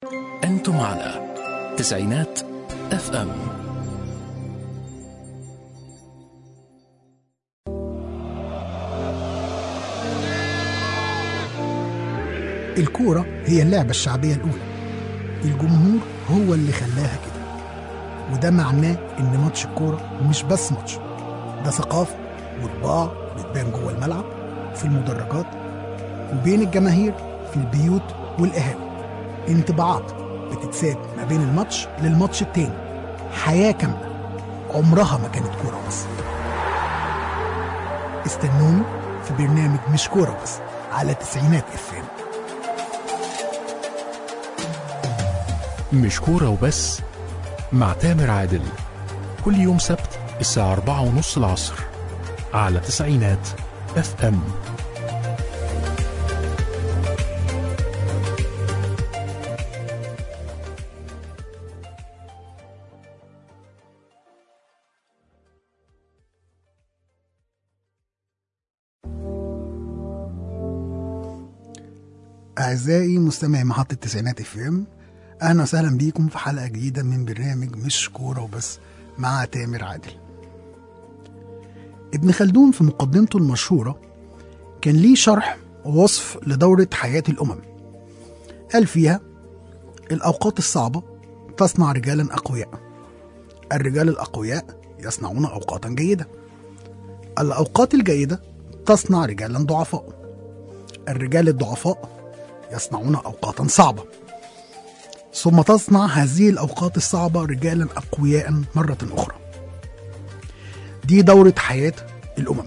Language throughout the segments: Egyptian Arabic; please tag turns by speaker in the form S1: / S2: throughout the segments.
S1: أنتم على تسعينات اف ام
S2: الكورة هي اللعبة الشعبية الأولى الجمهور هو اللي خلاها كده وده معناه إن ماتش الكورة مش بس ماتش ده ثقافة وطباع بتبان جوه الملعب في المدرجات وبين الجماهير في البيوت والقهاوي انطباعات بتتساب ما بين الماتش للماتش التاني حياة كاملة عمرها ما كانت كورة بس استنوني في برنامج مش كورة بس على تسعينات افلام
S1: مش كورة وبس مع تامر عادل كل يوم سبت الساعة أربعة ونص العصر على تسعينات اف ام
S2: أعزائي مستمعي محطة التسعينات اف ام أهلا وسهلا بيكم في حلقة جديدة من برنامج مش كورة وبس مع تامر عادل ابن خلدون في مقدمته المشهورة كان ليه شرح ووصف لدورة حياة الأمم قال فيها الأوقات الصعبة تصنع رجالا أقوياء الرجال الأقوياء يصنعون أوقاتا جيدة الأوقات الجيدة تصنع رجالا ضعفاء الرجال الضعفاء يصنعون أوقاتا صعبة ثم تصنع هذه الأوقات الصعبة رجالا أقوياء مرة أخرى دي دورة حياة الأمم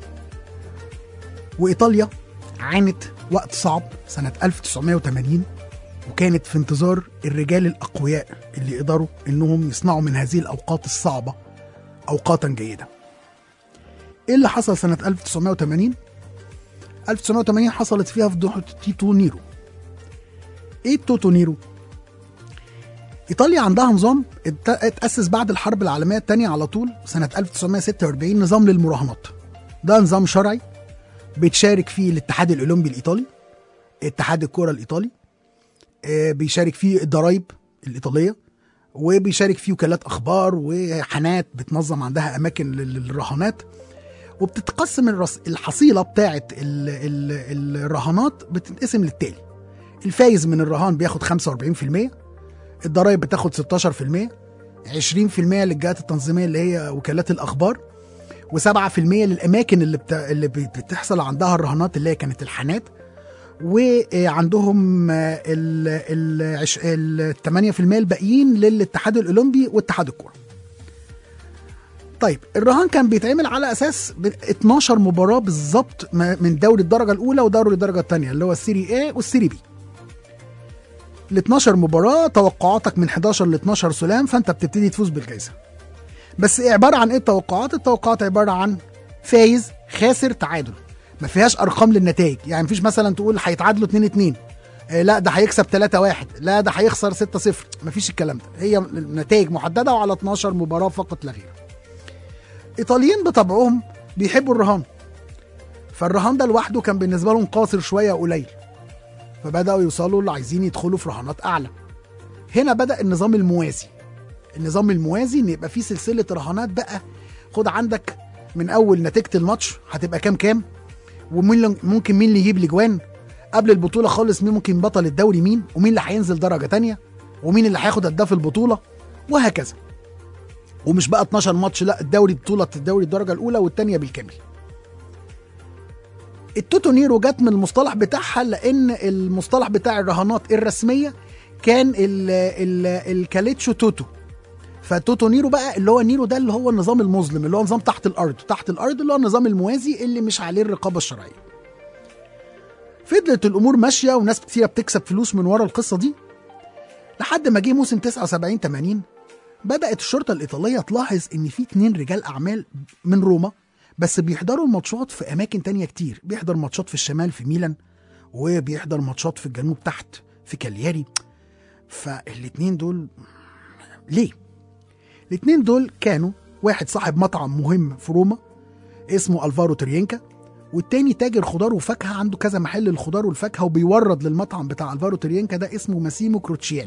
S2: وإيطاليا عانت وقت صعب سنة 1980 وكانت في انتظار الرجال الأقوياء اللي يقدروا إنهم يصنعوا من هذه الأوقات الصعبة أوقاتا جيدة إيه اللي حصل سنة 1980؟ 1980 حصلت فيها فضيحة تيتو نيرو ايه التوتو نيرو؟ ايطاليا عندها نظام ات- اتأسس بعد الحرب العالمية الثانية على طول سنة 1946 نظام للمراهنات ده نظام شرعي بيتشارك فيه الاتحاد الأولمبي الإيطالي اتحاد الكرة الإيطالي آه، بيشارك فيه الضرايب الإيطالية وبيشارك فيه وكالات أخبار وحانات بتنظم عندها أماكن لل- للرهانات وبتتقسم الرص... الحصيله بتاعه ال... ال... الرهانات بتتقسم للتالي الفايز من الرهان بياخد 45% الضرايب بتاخد 16% 20% للجهات التنظيميه اللي هي وكالات الاخبار و7% للاماكن اللي بت... اللي بت- بتحصل عندها الرهانات اللي هي كانت الحانات وعندهم ال ال عش- ال 8% الباقيين للاتحاد الاولمبي واتحاد الكوره طيب الرهان كان بيتعمل على اساس ب- 12 مباراه بالظبط ما- من دوري الدرجه الاولى ودوري الدرجه الثانيه اللي هو السيري A والسيري B ال 12 مباراه توقعاتك من 11 ل 12 سلام فانت بتبتدي تفوز بالجائزه بس إيه عباره عن ايه التوقعات التوقعات عباره عن فايز خاسر تعادل ما فيهاش ارقام للنتائج يعني مفيش مثلا تقول هيتعادلوا 2 2 آه، لا ده هيكسب 3 1 لا ده هيخسر 6 0 مفيش الكلام ده هي نتائج محدده وعلى 12 مباراه فقط لا غير ايطاليين بطبعهم بيحبوا الرهان فالرهان ده لوحده كان بالنسبه لهم قاصر شويه قليل فبداوا يوصلوا اللي عايزين يدخلوا في رهانات اعلى هنا بدا النظام الموازي النظام الموازي ان يبقى فيه سلسله رهانات بقى خد عندك من اول نتيجه الماتش هتبقى كام كام ومين اللي- ممكن مين اللي يجيب الاجوان قبل البطوله خالص مين ممكن بطل الدوري مين ومين اللي هينزل درجه تانية ومين اللي هياخد هداف البطوله وهكذا ومش بقى 12 ماتش لا الدوري بطولة الدوري الدرجة الأولى والثانية بالكامل. التوتو نيرو جت من المصطلح بتاعها لأن المصطلح بتاع الرهانات الرسمية كان ال ال الكاليتشو توتو. فتوتو نيرو بقى اللي هو نيرو ده اللي هو النظام المظلم اللي هو نظام تحت الأرض، تحت الأرض اللي هو النظام الموازي اللي مش عليه الرقابة الشرعية. فضلت الأمور ماشية وناس كتيرة بتكسب فلوس من ورا القصة دي لحد ما جه موسم 79 80 بدأت الشرطة الإيطالية تلاحظ إن في اتنين رجال أعمال من روما بس بيحضروا الماتشات في أماكن تانية كتير بيحضر ماتشات في الشمال في ميلان وبيحضر ماتشات في الجنوب تحت في كالياري فالاتنين دول ليه؟ الاتنين دول كانوا واحد صاحب مطعم مهم في روما اسمه الفارو ترينكا والتاني تاجر خضار وفاكهه عنده كذا محل الخضار والفاكهه وبيورد للمطعم بتاع الفارو ترينكا ده اسمه ماسيمو كروتشياني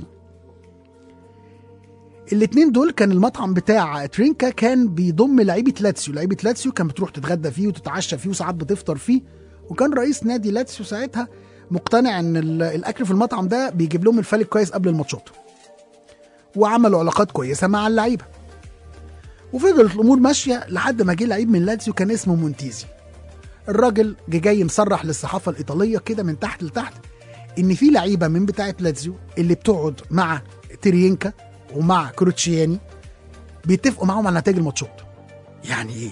S2: الاتنين دول كان المطعم بتاع ترينكا كان بيضم لعيبه لاتسيو لعيبه لاتسيو كانت بتروح تتغدى فيه وتتعشى فيه وساعات بتفطر فيه وكان رئيس نادي لاتسيو ساعتها مقتنع ان ال- الاكل في المطعم ده بيجيب لهم الفالك كويس قبل الماتشات وعملوا علاقات كويسه مع اللعيبه وفضلت الامور ماشيه لحد ما جه لعيب من لاتسيو كان اسمه مونتيزي الراجل جه جاي مصرح للصحافه الايطاليه كده من تحت لتحت ان في لعيبه من بتاعه لاتسيو اللي بتقعد مع ترينكا ومع كروتشياني بيتفقوا معاهم على نتائج الماتشات يعني ايه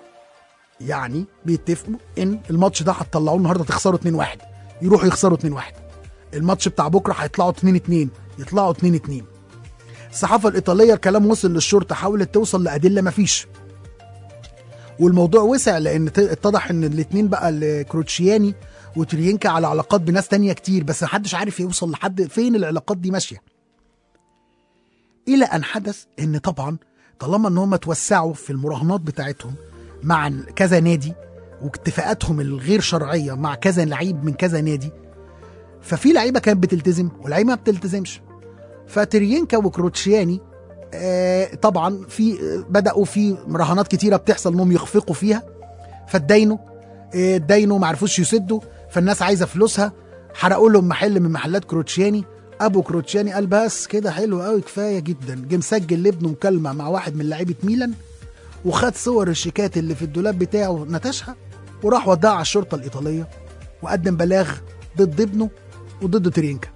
S2: يعني بيتفقوا ان الماتش ده هتطلعوه النهارده تخسروا 2-1 يروحوا يخسروا 2-1 الماتش بتاع بكره هيطلعوا 2-2 يطلعوا 2-2 الصحافه الايطاليه الكلام وصل للشرطه حاولت توصل لادله مفيش والموضوع وسع لان ت- اتضح ان الاثنين بقى الكروتشياني وترينكا على علاقات بناس تانية كتير بس محدش عارف يوصل لحد فين العلاقات دي ماشيه الى ان حدث ان طبعا طالما ان هم توسعوا في المراهنات بتاعتهم مع كذا نادي واتفاقاتهم الغير شرعيه مع كذا لعيب من كذا نادي ففي لعيبه كانت بتلتزم ولعيبه ما بتلتزمش فترينكا وكروتشياني آه طبعا في آه، بداوا في مراهنات كتيره بتحصل انهم يخفقوا فيها فاتداينوا آه، اتداينوا ما عرفوش يسدوا فالناس عايزه فلوسها حرقوا لهم محل من محلات كروتشياني ابو كروتشياني قال بس كده حلو قوي كفايه جدا جه مسجل لابنه مكالمه مع واحد من لعيبه ميلان وخد صور الشيكات اللي في الدولاب بتاعه نتشها وراح وداها على الشرطه الايطاليه وقدم بلاغ ضد ابنه وضد ترينكا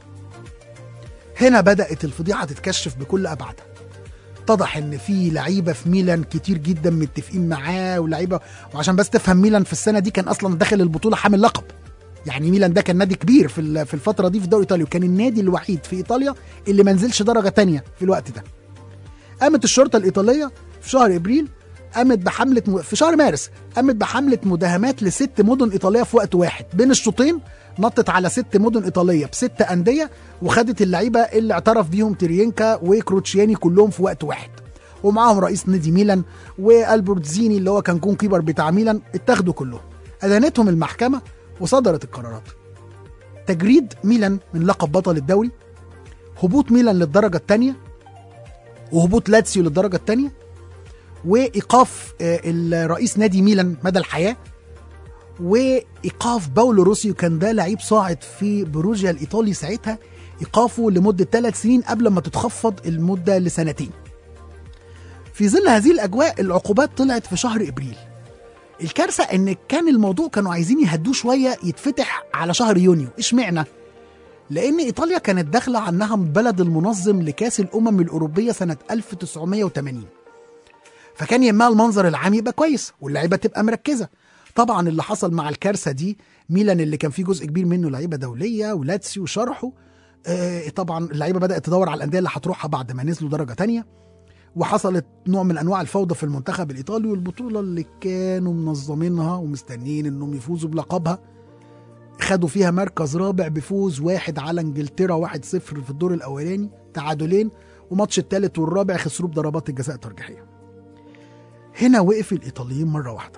S2: هنا بدات الفضيحه تتكشف بكل ابعادها اتضح ان في لعيبه في ميلان كتير جدا متفقين معاه ولعيبه وعشان بس تفهم ميلان في السنه دي كان اصلا داخل البطوله حامل لقب يعني ميلان ده كان نادي كبير في ال- في الفتره دي في الدوري الايطالي وكان النادي الوحيد في ايطاليا اللي ما نزلش درجه تانية في الوقت ده قامت الشرطه الايطاليه في شهر ابريل قامت بحمله م... في شهر مارس قامت بحمله مداهمات لست مدن ايطاليه في وقت واحد بين الشوطين نطت على ست مدن ايطاليه بست انديه وخدت اللعيبه اللي اعترف بيهم ترينكا وكروتشياني كلهم في وقت واحد ومعاهم رئيس نادي ميلان والبرتزيني اللي هو كان جون كيبر بتاع ميلان اتاخدوا كلهم ادانتهم المحكمه وصدرت القرارات تجريد ميلان من لقب بطل الدوري هبوط ميلان للدرجه الثانيه وهبوط لاتسيو للدرجه الثانيه وايقاف آه، الرئيس نادي ميلان مدى الحياه وايقاف باولو روسيو كان ده لعيب صاعد في بروجيا الايطالي ساعتها ايقافه لمده ثلاث سنين قبل ما تتخفض المده لسنتين. في ظل هذه الاجواء العقوبات طلعت في شهر ابريل. الكارثه ان كان الموضوع كانوا عايزين يهدوه شويه يتفتح على شهر يونيو، اشمعنى؟ لان ايطاليا كانت داخله عنها البلد المنظم لكاس الامم الاوروبيه سنه 1980. فكان يهمها المنظر العام يبقى كويس واللعيبه تبقى مركزه طبعا اللي حصل مع الكارثه دي ميلان اللي كان فيه جزء كبير منه لعيبه دوليه ولاتسيو وشرحه آه طبعا اللعيبه بدات تدور على الانديه اللي هتروحها بعد ما نزلوا درجه تانية وحصلت نوع من انواع الفوضى في المنتخب الايطالي والبطوله اللي كانوا منظمينها ومستنيين انهم يفوزوا بلقبها خدوا فيها مركز رابع بفوز واحد على انجلترا واحد صفر في الدور الاولاني تعادلين وماتش الثالث والرابع خسروه بضربات الجزاء الترجيحيه هنا وقف الايطاليين مره واحده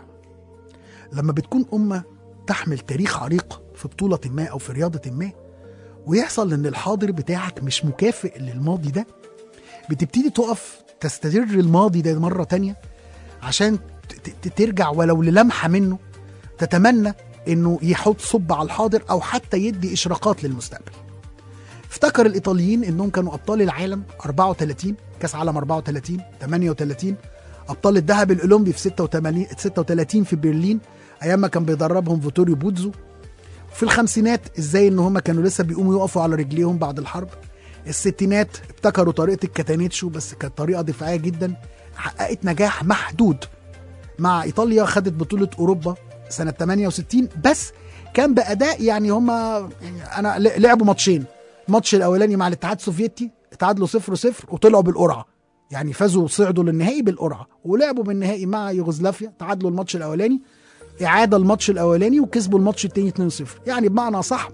S2: لما بتكون امه تحمل تاريخ عريق في بطوله ما او في رياضه ما ويحصل ان الحاضر بتاعك مش مكافئ للماضي ده بتبتدي تقف تستدر الماضي ده مره تانية عشان ت- ت- ترجع ولو للمحه منه تتمنى انه يحط صب على الحاضر او حتى يدي اشراقات للمستقبل افتكر الايطاليين انهم كانوا ابطال العالم 34 كاس عالم 34 38 ابطال الذهب الاولمبي في 86 36 في برلين ايام ما كان بيدربهم فيتوريو بوتزو في الخمسينات ازاي ان هم كانوا لسه بيقوموا يقفوا على رجليهم بعد الحرب الستينات ابتكروا طريقه الكاتانيتشو بس كانت طريقه دفاعيه جدا حققت نجاح محدود مع ايطاليا خدت بطوله اوروبا سنه 68 بس كان باداء يعني هم يعني انا ل- لعبوا ماتشين الماتش الاولاني مع الاتحاد السوفيتي اتعادلوا 0 0 وطلعوا بالقرعه يعني فازوا وصعدوا للنهائي بالقرعه ولعبوا بالنهائي مع يوغوسلافيا تعادلوا الماتش الاولاني اعاده الماتش الاولاني وكسبوا الماتش التاني 2 0 يعني بمعنى صح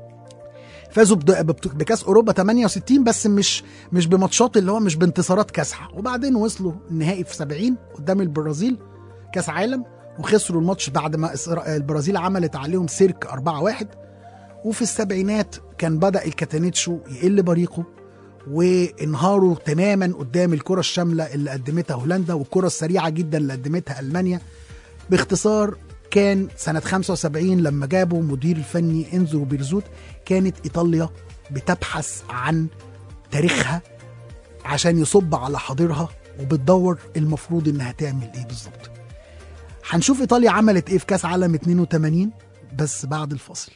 S2: فازوا بد- ببط- بكاس اوروبا 68 بس مش مش بماتشات اللي هو مش بانتصارات كاسحه وبعدين وصلوا النهائي في 70 قدام البرازيل كاس عالم وخسروا الماتش بعد ما إسرا- البرازيل عملت عليهم سيرك 4-1 وفي السبعينات كان بدأ الكاتانيتشو يقل بريقه وانهاروا تماما قدام الكرة الشاملة اللي قدمتها هولندا والكرة السريعة جدا اللي قدمتها ألمانيا باختصار كان سنة 75 لما جابوا مدير الفني انزو بيرزوت كانت إيطاليا بتبحث عن تاريخها عشان يصب على حاضرها وبتدور المفروض انها تعمل ايه بالظبط هنشوف ايطاليا عملت ايه في كاس عالم 82 بس بعد الفاصل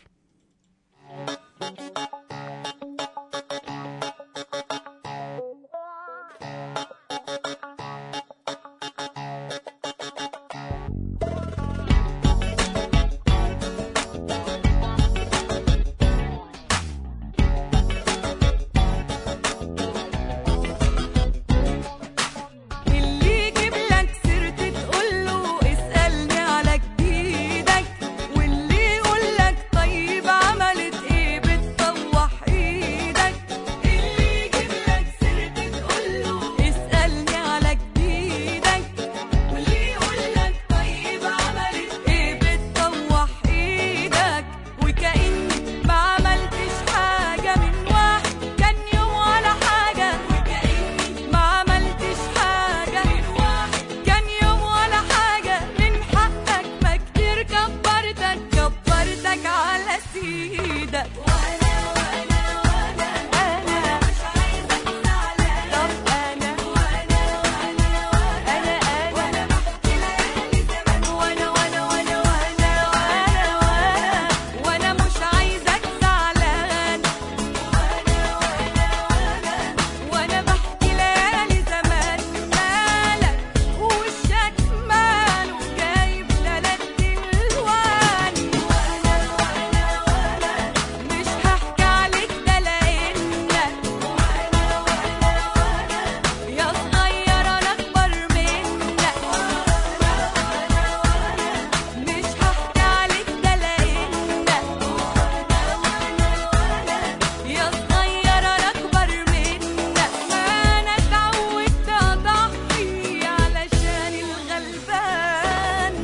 S3: اللي يجيب لك سيرتي تقول له اسألني على جديدك واللي يقول لك طيب عملت ايه بتطوح ايدك اللي يجيب لك سيرتي تقول له اسألني على جديدك واللي يقول لك طيب عملت ايه بتطوح ايدك وكأني ما عملتش حاجة من واحد كان يوم ولا حاجة وكأني ما عملتش حاجة من واحد كان يوم ولا حاجة من حقك ما كتير كبرتك كبرتك على سيدك وانا وانا وانا انا مش عايزك زعلان طب انا وانا وانا وانا انا وانا بحكي ليالي زمان وانا وانا وانا وانا وانا وانا وانا مش عايزك زعلان وانا وانا وانا وانا بحكي ليالي زمان مالك وشك ماله جايب تلات الوان وانا وانا وانا مش هحكي عليك ده لانك وانا وانا وانا يا صغير انا اكبر منك وانا وانا وانا مش هحكي عليك ده لانك وانا وانا وانا يا صغير انا اكبر منك ما انا اتعودت اضحي علشان الغلبان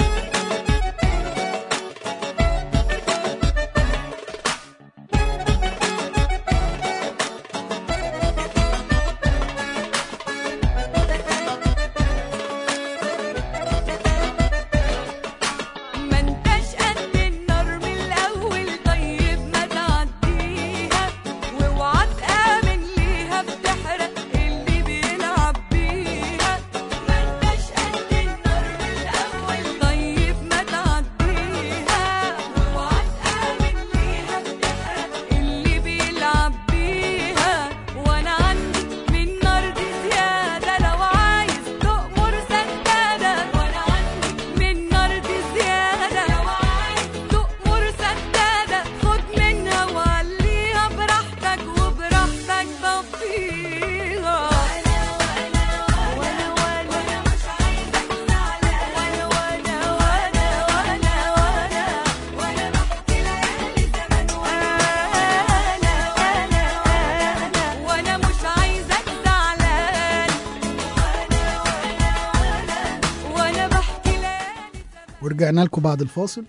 S3: ما انتش قد النار من الاول طيب ما تعديها واوعى تامن ليها بتحرق اللي بيلعب بيها ما انتش قد النار من الاول طيب ما تعديها واوعى تامن ليها بتحرق اللي بيلعب بيها وانا عندي من نار دي زياده لو عايز تؤمر سداده وانا عندي من نار دي زياده لو عايز تؤمر سداده خد منها وعليها براحتك وبراحتك طفيها وانا وانا وانا وانا وانا مش عايزك زعلان وانا وانا وانا وانا وانا وانا بحكي ليالي زمان وانا وانا وانا وانا مش عايزك زعلان وانا وانا وانا وانا بحكي ليالي زمان
S2: ورجعنا لكم بعد الفاصل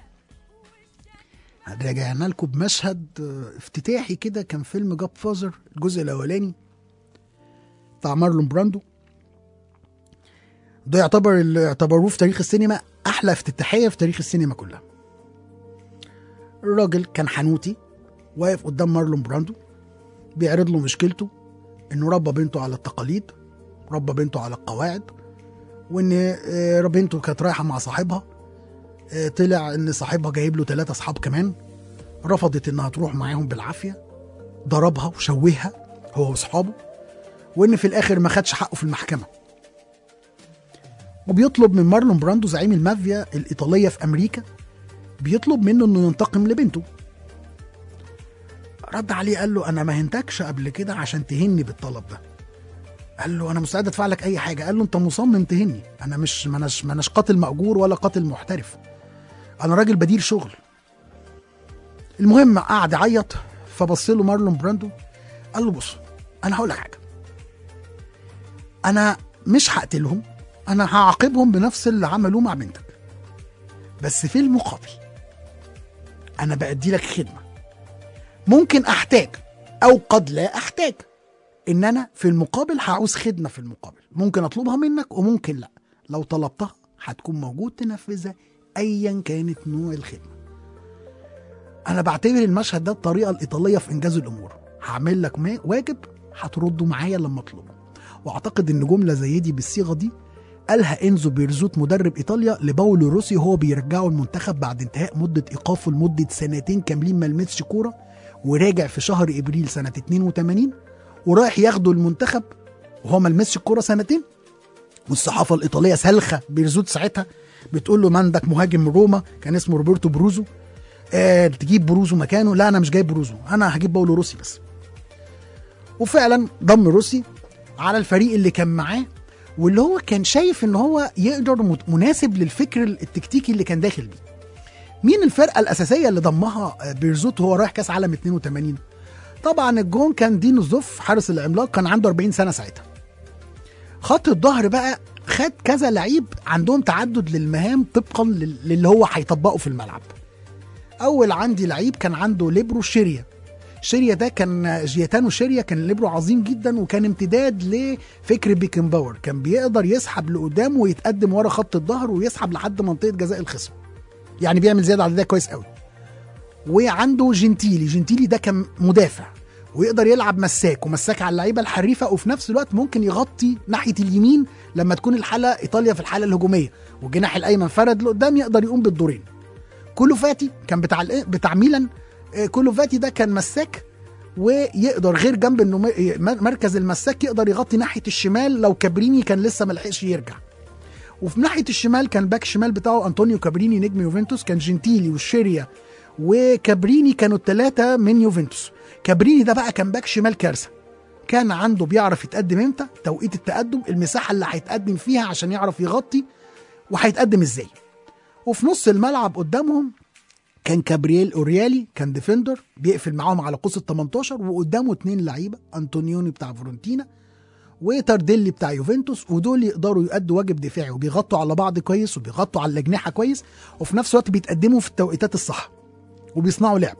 S2: رجعنا لكم بمشهد آه، افتتاحي كده كان فيلم جاب فازر الجزء الاولاني بتاع مارلون براندو ده يعتبر اللي اعتبروه في تاريخ السينما احلى افتتاحيه في تاريخ السينما كلها الراجل كان حنوتي واقف قدام مارلون براندو بيعرض له مشكلته انه ربى بنته على التقاليد ربى بنته على القواعد وان آه، بنته كانت رايحه مع صاحبها آه، طلع ان صاحبها جايب له ثلاثة اصحاب كمان رفضت انها تروح معاهم بالعافيه ضربها وشوهها هو واصحابه وان في الاخر ما خدش حقه في المحكمه وبيطلب من مارلون براندو زعيم المافيا الايطاليه في امريكا بيطلب منه انه ينتقم لبنته رد عليه قال له انا ما هنتكش قبل كده عشان تهني بالطلب ده قال له انا مستعد ادفع لك اي حاجه قال له انت مصمم تهني انا مش ما اناش ما اناش قاتل ماجور ولا قاتل محترف انا راجل بدير شغل المهم قعد يعيط فبص له مارلون براندو قال له بص انا هقول لك حاجه انا مش هقتلهم انا هعاقبهم بنفس اللي عملوه مع بنتك بس في المقابل انا بأدي لك خدمه ممكن احتاج او قد لا احتاج ان انا في المقابل هعوز خدمه في المقابل ممكن اطلبها منك وممكن لا لو طلبتها هتكون موجود تنفذها ايا كانت نوع الخدمه انا بعتبر المشهد ده الطريقه الايطاليه في انجاز الامور هعمل لك ما- واجب هترده معايا لما اطلبه واعتقد ان جمله زي دي بالصيغه دي قالها انزو بيرزوت مدرب ايطاليا لباولو روسي وهو بيرجعه المنتخب بعد انتهاء مده ايقافه لمده سنتين كاملين ما لمسش كوره وراجع في شهر ابريل سنه 82 ورايح ياخده المنتخب وهو ما لمسش الكوره سنتين والصحافه الايطاليه سالخه بيرزوت ساعتها بتقول له ما عندك مهاجم روما كان اسمه روبرتو بروزو آه تجيب بروزو مكانه لا انا مش جايب بروزو انا هجيب باولو روسي بس وفعلا ضم روسي على الفريق اللي كان معاه واللي هو كان شايف ان هو يقدر مت- مناسب للفكر التكتيكي اللي كان داخل بيه مين الفرقه الاساسيه اللي ضمها آه، بيرزوت وهو رايح كاس عالم 82 طبعا الجون كان دينو زوف حارس العملاق كان عنده 40 سنه ساعتها خط الظهر بقى خد كذا لعيب عندهم تعدد للمهام طبقا لل- للي هو هيطبقه في الملعب اول عندي لعيب كان عنده ليبرو شيريا شيريا ده كان جياتانو شيريا كان ليبرو عظيم جدا وكان امتداد لفكر بيكنباور كان بيقدر يسحب لقدام ويتقدم ورا خط الظهر ويسحب لحد منطقه جزاء الخصم يعني بيعمل زياده عدديه كويس قوي وعنده جنتيلي جنتيلي ده كان مدافع ويقدر يلعب مساك ومساك على اللعيبه الحريفه وفي نفس الوقت ممكن يغطي ناحيه اليمين لما تكون الحاله ايطاليا في الحاله الهجوميه والجناح الايمن فرد لقدام يقدر يقوم بالدورين كولوفاتي كان بتاع الإيه- بتاع ميلان آه، كولوفاتي ده كان مساك ويقدر غير جنب انه م- مركز المساك يقدر يغطي ناحيه الشمال لو كابريني كان لسه ما لحقش يرجع وفي ناحيه الشمال كان باك الشمال بتاعه انطونيو كابريني نجم يوفنتوس كان جنتيلي والشيريا وكابريني كانوا الثلاثه من يوفنتوس كابريني ده بقى كان باك شمال كارثه كان عنده بيعرف يتقدم امتى توقيت التقدم المساحه اللي هيتقدم فيها عشان يعرف يغطي وهيتقدم ازاي وفي نص الملعب قدامهم كان كابرييل اوريالي كان ديفندر بيقفل معاهم على قوس ال 18 وقدامه اتنين لعيبه انطونيوني بتاع فورنتينا وتارديلي بتاع يوفنتوس ودول يقدروا يؤدوا واجب دفاعي وبيغطوا على بعض كويس وبيغطوا على الاجنحه كويس وفي نفس الوقت بيتقدموا في التوقيتات الصح وبيصنعوا لعب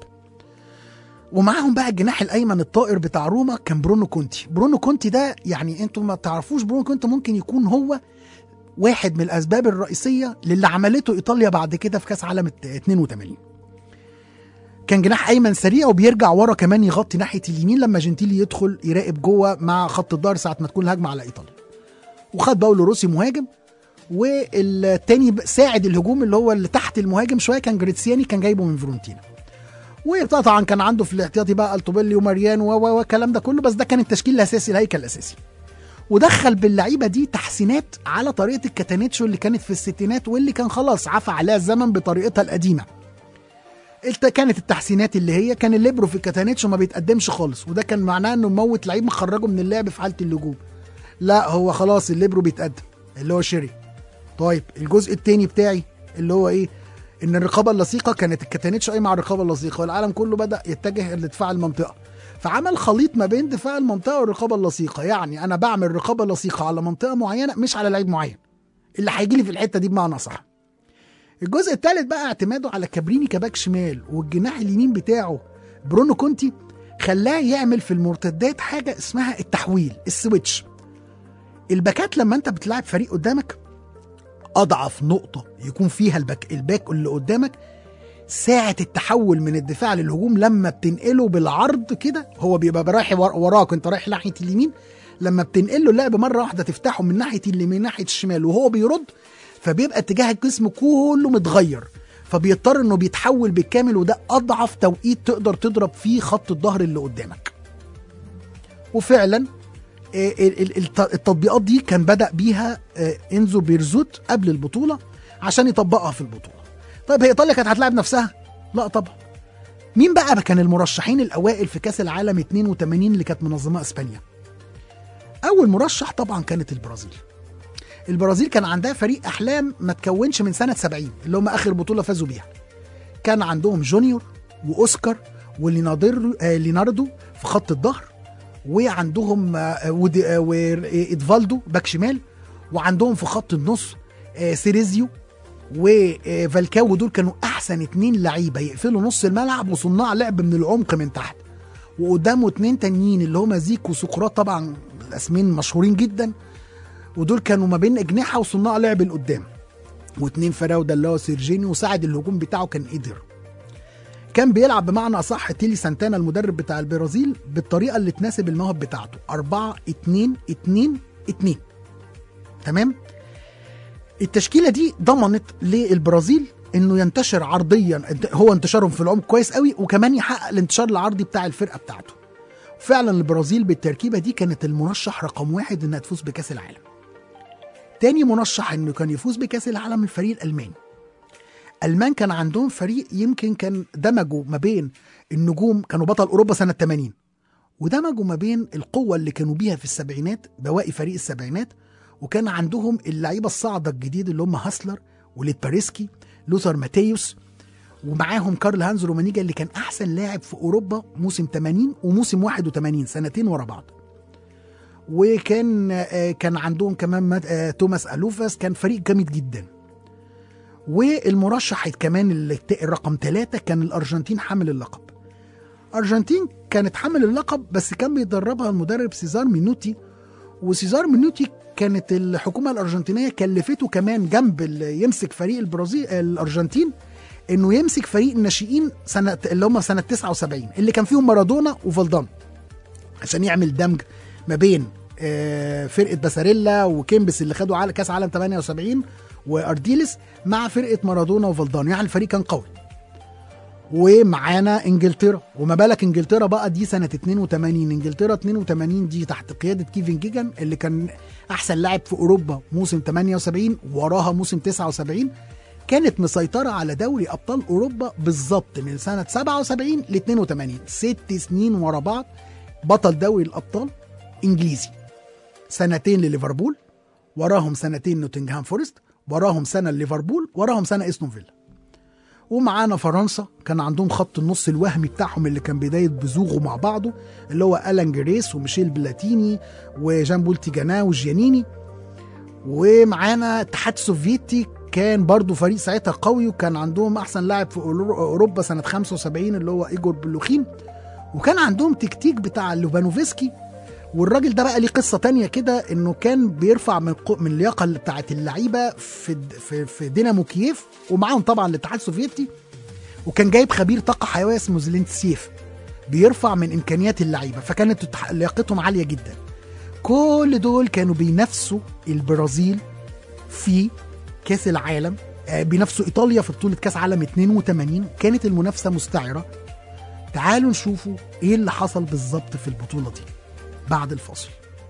S2: ومعاهم بقى الجناح الايمن الطائر بتاع روما كان برونو كونتي برونو كونتي ده يعني انتوا ما تعرفوش برونو كونتي ممكن يكون هو واحد من الاسباب الرئيسيه للي عملته ايطاليا بعد كده في كاس عالم الت- 82 كان جناح ايمن سريع وبيرجع ورا كمان يغطي ناحيه اليمين لما جنتيلي يدخل يراقب جوه مع خط الظهر ساعه ما تكون الهجمه على ايطاليا وخد باولو روسي مهاجم والتاني ب- ساعد الهجوم اللي هو اللي تحت المهاجم شويه كان جريتسياني كان جايبه من فيرونتينا وطبعا كان عنده في الاحتياطي بقى التوبيلي وماريان و- و- والكلام ده كله بس ده كان التشكيل الاساسي الهيكل الاساسي ودخل باللعيبه دي تحسينات على طريقه الكاتانيتشو اللي كانت في الستينات واللي كان خلاص عفى عليها الزمن بطريقتها القديمه الت- كانت التحسينات اللي هي كان الليبرو في الكاتانيتشو ما بيتقدمش خالص وده كان معناه انه موت لعيب مخرجه من اللعب في حاله اللجوء لا هو خلاص الليبرو بيتقدم اللي هو شيري طيب الجزء التاني بتاعي اللي هو ايه ان الرقابه اللصيقه كانت الكاتانيتشو قايمه على الرقابه اللصيقه والعالم كله بدا يتجه لدفاع المنطقه فعمل خليط ما بين دفاع المنطقه والرقابه اللصيقه يعني انا بعمل رقابه لصيقه على منطقه معينه مش على لعيب معين اللي هيجي لي في الحته دي بمعنى صح الجزء الثالث بقى اعتماده على كابريني كباك شمال والجناح اليمين بتاعه برونو كونتي خلاه يعمل في المرتدات حاجه اسمها التحويل السويتش الباكات لما انت بتلعب فريق قدامك اضعف نقطه يكون فيها الباك الباك اللي قدامك ساعة التحول من الدفاع للهجوم لما بتنقله بالعرض كده هو بيبقى رايح ور- وراك وانت رايح ناحية اليمين لما بتنقله اللعب مرة واحدة تفتحه من ناحية اليمين ناحية الشمال وهو بيرد فبيبقى اتجاه الجسم كله متغير فبيضطر انه بيتحول بالكامل وده اضعف توقيت تقدر تضرب فيه خط الظهر اللي قدامك وفعلا آه، ال- ال- الت- التطبيقات دي كان بدأ بيها آه، انزو بيرزوت قبل البطولة عشان يطبقها في البطولة طيب هي ايطاليا كانت هتلاعب نفسها لا طبعا مين بقى كان المرشحين الاوائل في كاس العالم 82 اللي كانت منظمه اسبانيا اول مرشح طبعا كانت البرازيل البرازيل كان عندها فريق احلام ما تكونش من سنه 70 اللي هم اخر بطوله فازوا بيها كان عندهم جونيور واوسكار وليناردو آه ليناردو في خط الظهر وعندهم آه ودي- آه وإدفالدو باك شمال وعندهم في خط النص آه سيريزيو وفالكاو دول كانوا احسن اتنين لعيبه يقفلوا نص الملعب وصناع لعب من العمق من تحت وقدامه اتنين تانيين اللي هما زيكو وسقراط طبعا الاسمين مشهورين جدا ودول كانوا ما بين اجنحه وصناع لعب لقدام واتنين فراوده اللي هو سيرجيني وساعد الهجوم بتاعه كان قدر كان بيلعب بمعنى اصح تيلي سانتانا المدرب بتاع البرازيل بالطريقه اللي تناسب المواهب بتاعته 4 2 2 2 تمام التشكيله دي ضمنت للبرازيل انه ينتشر عرضيا هو انتشارهم في العمق كويس قوي وكمان يحقق الانتشار العرضي بتاع الفرقه بتاعته فعلا البرازيل بالتركيبه دي كانت المرشح رقم واحد انها تفوز بكاس العالم تاني مرشح انه كان يفوز بكاس العالم الفريق الالماني المان كان عندهم فريق يمكن كان دمجوا ما بين النجوم كانوا بطل اوروبا سنه 80 ودمجوا ما بين القوه اللي كانوا بيها في السبعينات بواقي فريق السبعينات وكان عندهم اللعيبه الصاعده الجديد اللي هم هاسلر وليد باريسكي لوثر ماتيوس ومعاهم كارل هانز رومانيجا اللي كان احسن لاعب في اوروبا موسم 80 وموسم 81 سنتين ورا بعض وكان آه، كان عندهم كمان مات- آه، توماس الوفاس كان فريق جامد جدا والمرشح كمان اللي ت- الرقم ثلاثة كان الأرجنتين حامل اللقب أرجنتين كانت حامل اللقب بس كان بيدربها المدرب سيزار مينوتي وسيزار مينوتي كانت الحكومة الأرجنتينية كلفته كمان جنب ال- يمسك فريق البرازيل الأرجنتين إنه يمسك فريق الناشئين سنة اللي هم سنة 79 اللي كان فيهم مارادونا وفالدان عشان يعمل دمج ما بين آه، فرقه باساريلا وكيمبس اللي خدوا على كاس عالم 78 وارديلس مع فرقه مارادونا وفالدان يعني الفريق كان قوي ومعانا انجلترا وما بالك انجلترا بقى دي سنه 82 انجلترا 82 دي تحت قياده كيفن جيجان اللي كان احسن لاعب في اوروبا موسم 78 وراها موسم 79 كانت مسيطرة على دوري أبطال أوروبا بالظبط من سنة 77 ل 82 ست سنين ورا بعض بطل دوري الأبطال إنجليزي سنتين لليفربول وراهم سنتين نوتنغهام فورست وراهم سنة ليفربول وراهم سنة استون فيلا ومعانا فرنسا كان عندهم خط النص الوهمي بتاعهم اللي كان بداية بزوغه مع بعضه اللي هو ألان جريس وميشيل بلاتيني وجان بول تيجانا وجيانيني ومعانا الاتحاد السوفيتي كان برضو فريق ساعتها قوي وكان عندهم احسن لاعب في أورو- اوروبا سنه 75 اللي هو ايجور بلوخين وكان عندهم تكتيك بتاع لوبانوفسكي والراجل ده بقى ليه قصه تانية كده انه كان بيرفع من قو- من اللياقه اللي بتاعت اللعيبه في د- في في دينامو كييف ومعاهم طبعا الاتحاد السوفيتي وكان جايب خبير طاقه حيويه اسمه زيلينتسيف بيرفع من امكانيات اللعيبه فكانت التح- لياقتهم عاليه جدا كل دول كانوا بينافسوا البرازيل في كاس العالم آه، بينافسوا ايطاليا في بطوله كاس عالم 82 كانت المنافسه مستعره تعالوا نشوفوا ايه اللي حصل بالظبط في البطوله دي بعد الفاصل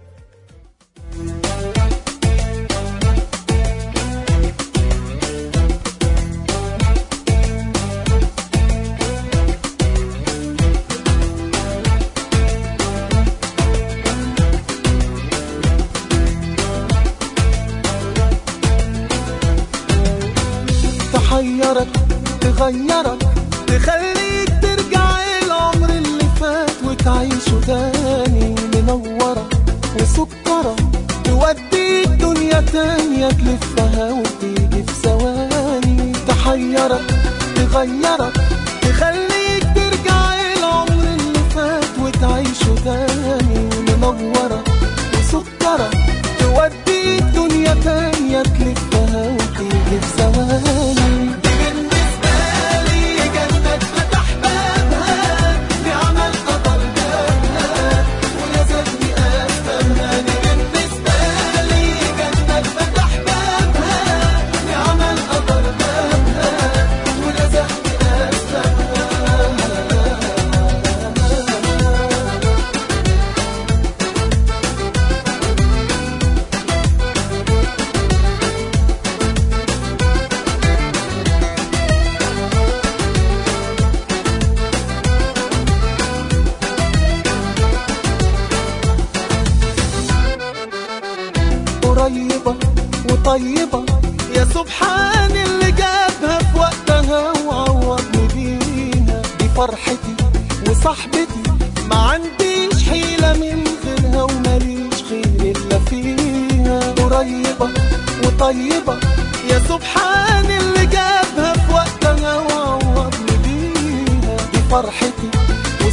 S4: تحيرك تغيرك تخليك ترجع العمر اللي فات وتعيشه تاني منورة وسكرة توديك دنيا تانية تلفها وتيجي في ثواني تحيرك تغيرك تخليك ترجع العمر اللي فات وتعيشه تاني منورة وسكرة توديك دنيا تانية تلفها وتيجي في ثواني دي بالنسبة لي جنة فتح بابها بعمل قدر بابها ولازمني أفهمها دي بالنسبة لي جنة فتح بابها بعمل قدر بابها ولازمني أفهمها قريبة وطيبة يا سبحان اللي جابها في وقتها وعوضني بيها دي فرحتي وصاحبتي ما عنديش حيلة من غيرها وماليش خير إلا فيها قريبة وطيبة يا سبحان اللي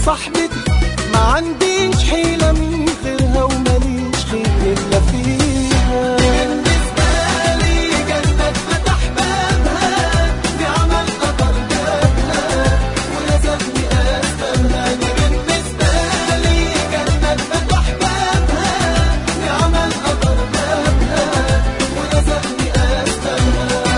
S4: صاحبتي ما عنديش حيلة من غيرها وماليش خير إلا فيها بالنسبة لي جنة فتح بابها بعمل قدر جابها ولازمني أسبابها دي بالنسبة لي جنة فتح بابها بعمل قدر جابها ولازمني أسبابها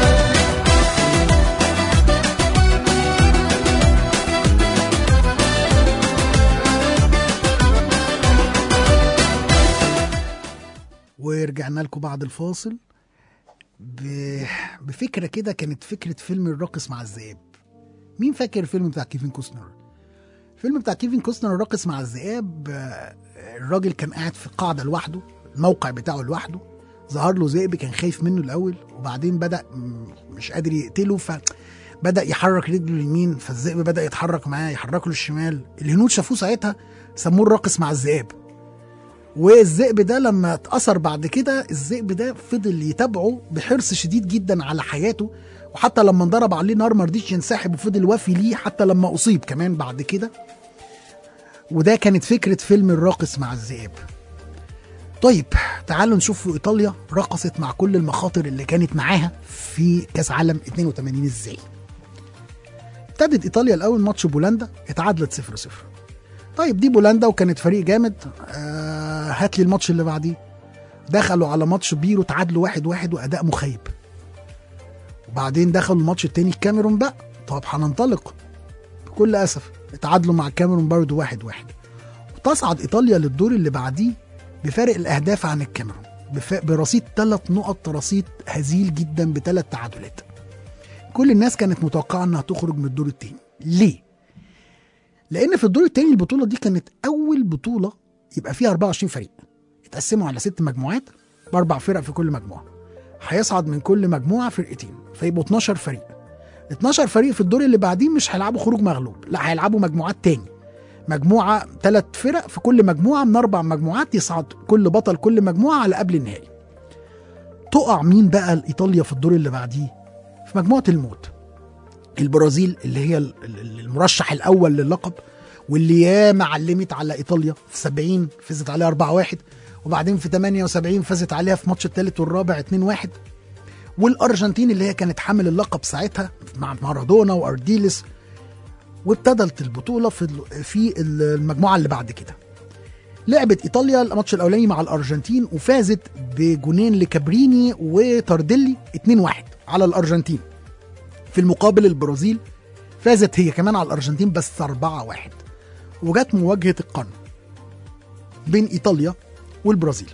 S2: ورجعنا لكم بعد الفاصل ب... بفكرة كده كانت فكرة فيلم الراقص مع الذئاب مين فاكر الفيلم بتاع كيفن كوستنر الفيلم بتاع كيفن كوستنر الراقص مع الذئاب آه، الراجل كان قاعد في قاعدة لوحده الموقع بتاعه لوحده ظهر له ذئب كان خايف منه الأول وبعدين بدأ م- مش قادر يقتله فبدأ يحرك رجله اليمين فالذئب بدأ يتحرك معاه يحرك له الشمال الهنود شافوه ساعتها سموه الراقص مع الذئاب والذئب ده لما اتأثر بعد كده الذئب ده فضل يتابعه بحرص شديد جدا على حياته وحتى لما انضرب عليه نار ما رضيش ينسحب وفضل وافي ليه حتى لما أصيب كمان بعد كده وده كانت فكرة فيلم الراقص مع الذئاب طيب تعالوا نشوف في إيطاليا رقصت مع كل المخاطر اللي كانت معاها في كأس عالم 82 ازاي ابتدت إيطاليا الأول ماتش بولندا اتعادلت 0 0 طيب دي بولندا وكانت فريق جامد آه هات لي الماتش اللي بعديه دخلوا على ماتش بيرو تعادلوا واحد واحد واداء مخيب وبعدين دخلوا الماتش التاني الكاميرون بقى طب هننطلق بكل اسف اتعادلوا مع الكاميرون برضه واحد واحد وتصعد ايطاليا للدور اللي بعديه بفارق الاهداف عن الكاميرون بف- برصيد ثلاث نقط رصيد هزيل جدا بثلاث تعادلات كل الناس كانت متوقعه انها تخرج من الدور التاني ليه لان في الدور التاني البطوله دي كانت اول بطوله يبقى فيها 24 فريق اتقسموا على ست مجموعات باربع فرق في كل مجموعه هيصعد من كل مجموعه فرقتين فيبقوا 12 فريق 12 فريق في الدور اللي بعديه مش هيلعبوا خروج مغلوب لا هيلعبوا مجموعات تاني مجموعه ثلاث فرق في كل مجموعه من اربع مجموعات يصعد كل بطل كل مجموعه على قبل النهائي تقع مين بقى ايطاليا في الدور اللي بعديه في مجموعه الموت البرازيل اللي هي ال- ال- المرشح الاول للقب واللي ياما علمت على ايطاليا في 70 فازت عليها 4-1 وبعدين في 78 فازت عليها في ماتش الثالث والرابع 2-1 والارجنتين اللي هي كانت حامل اللقب ساعتها مع مارادونا وارديلس وابتدت البطوله في ال- في المجموعه اللي بعد كده لعبت ايطاليا الماتش الاولاني مع الارجنتين وفازت بجونين لكابريني وتارديلي 2-1 على الارجنتين في المقابل البرازيل فازت هي كمان على الارجنتين بس 4-1 وجت مواجهه القرن بين ايطاليا والبرازيل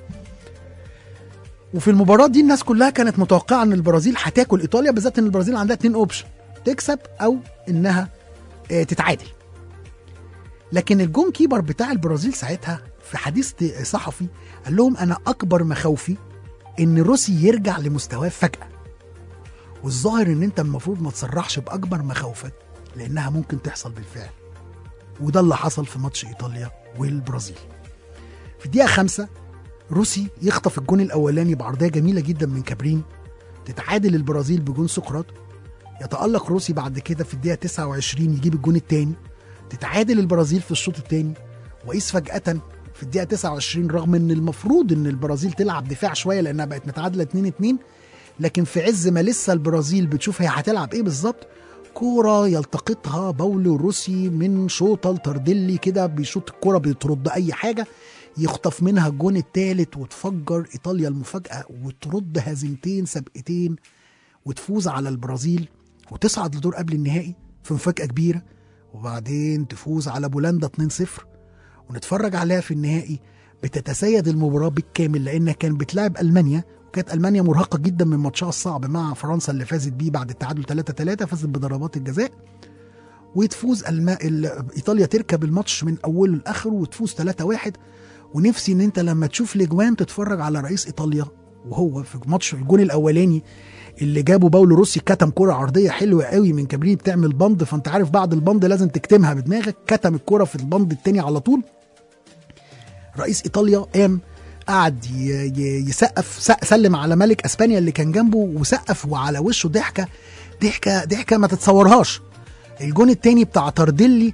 S2: وفي المباراه دي الناس كلها كانت متوقعه ان البرازيل هتاكل ايطاليا بالذات ان البرازيل عندها اتنين اوبشن تكسب او انها آه، تتعادل لكن الجون كيبر بتاع البرازيل ساعتها في حديث ت- صحفي قال لهم انا اكبر مخاوفي ان روسي يرجع لمستواه فجاه والظاهر ان انت المفروض ما تصرحش باكبر مخاوفك لانها ممكن تحصل بالفعل وده اللي حصل في ماتش ايطاليا والبرازيل في الدقيقه خمسة روسي يخطف الجون الاولاني بعرضيه جميله جدا من كابرين تتعادل البرازيل بجون سقراط يتالق روسي بعد كده في الدقيقه 29 يجيب الجون الثاني تتعادل البرازيل في الشوط الثاني وقيس فجاه في الدقيقه 29 رغم ان المفروض ان البرازيل تلعب دفاع شويه لانها بقت متعادله 2 2 لكن في عز ما لسه البرازيل بتشوف هي هتلعب ايه بالظبط كوره يلتقطها باولو روسي من شوطه لتردلي كده بيشوط الكوره بترد اي حاجه يخطف منها الجون الثالث وتفجر ايطاليا المفاجاه وترد هزيمتين سابقتين وتفوز على البرازيل وتصعد لدور قبل النهائي في مفاجاه كبيره وبعدين تفوز على بولندا 2-0 ونتفرج عليها في النهائي بتتسيد المباراه بالكامل لانها كان بتلعب المانيا وكانت المانيا مرهقه جدا من ماتشها الصعب مع فرنسا اللي فازت بيه بعد التعادل 3 3 فازت بضربات الجزاء وتفوز الم... ال... ايطاليا تركب الماتش من اوله لاخره وتفوز 3 1 ونفسي ان انت لما تشوف الاجوان تتفرج على رئيس ايطاليا وهو في ماتش الجون الاولاني اللي جابه باولو روسي كتم كرة عرضية حلوة قوي من كابريني بتعمل بند فانت عارف بعد البند لازم تكتمها بدماغك كتم الكرة في البند التاني على طول رئيس ايطاليا قام قعد ي- ي- يسقف س- سلم على ملك اسبانيا اللي كان جنبه وسقف وعلى وشه ضحكه ضحكه ضحكه ما تتصورهاش الجون التاني بتاع تارديلي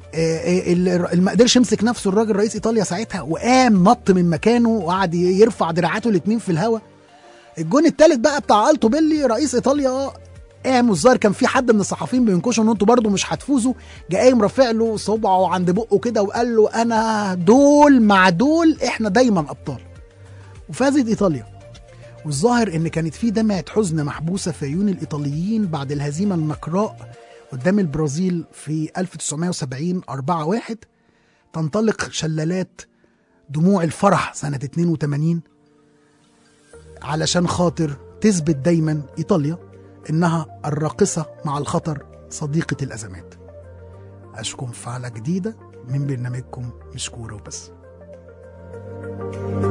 S2: آه، آه، ال- ال- ما قدرش يمسك نفسه الراجل رئيس ايطاليا ساعتها وقام نط من مكانه وقعد ي- يرفع دراعاته الاتنين في الهواء الجون التالت بقى بتاع التو بيلي رئيس ايطاليا قام والظاهر كان في حد من الصحفيين بينكشوا ان انتوا برضه مش هتفوزوا جه قايم رافع له صبعه عند بقه كده وقال له انا دول مع دول احنا دايما ابطال وفازت ايطاليا والظاهر ان كانت في دمعه حزن محبوسه في عيون الايطاليين بعد الهزيمه النكراء قدام البرازيل في 1970 4-1 تنطلق شلالات دموع الفرح سنة 82 علشان خاطر تثبت دايما إيطاليا إنها الراقصة مع الخطر صديقة الأزمات أشكم في حلقة جديدة من برنامجكم مش كورة وبس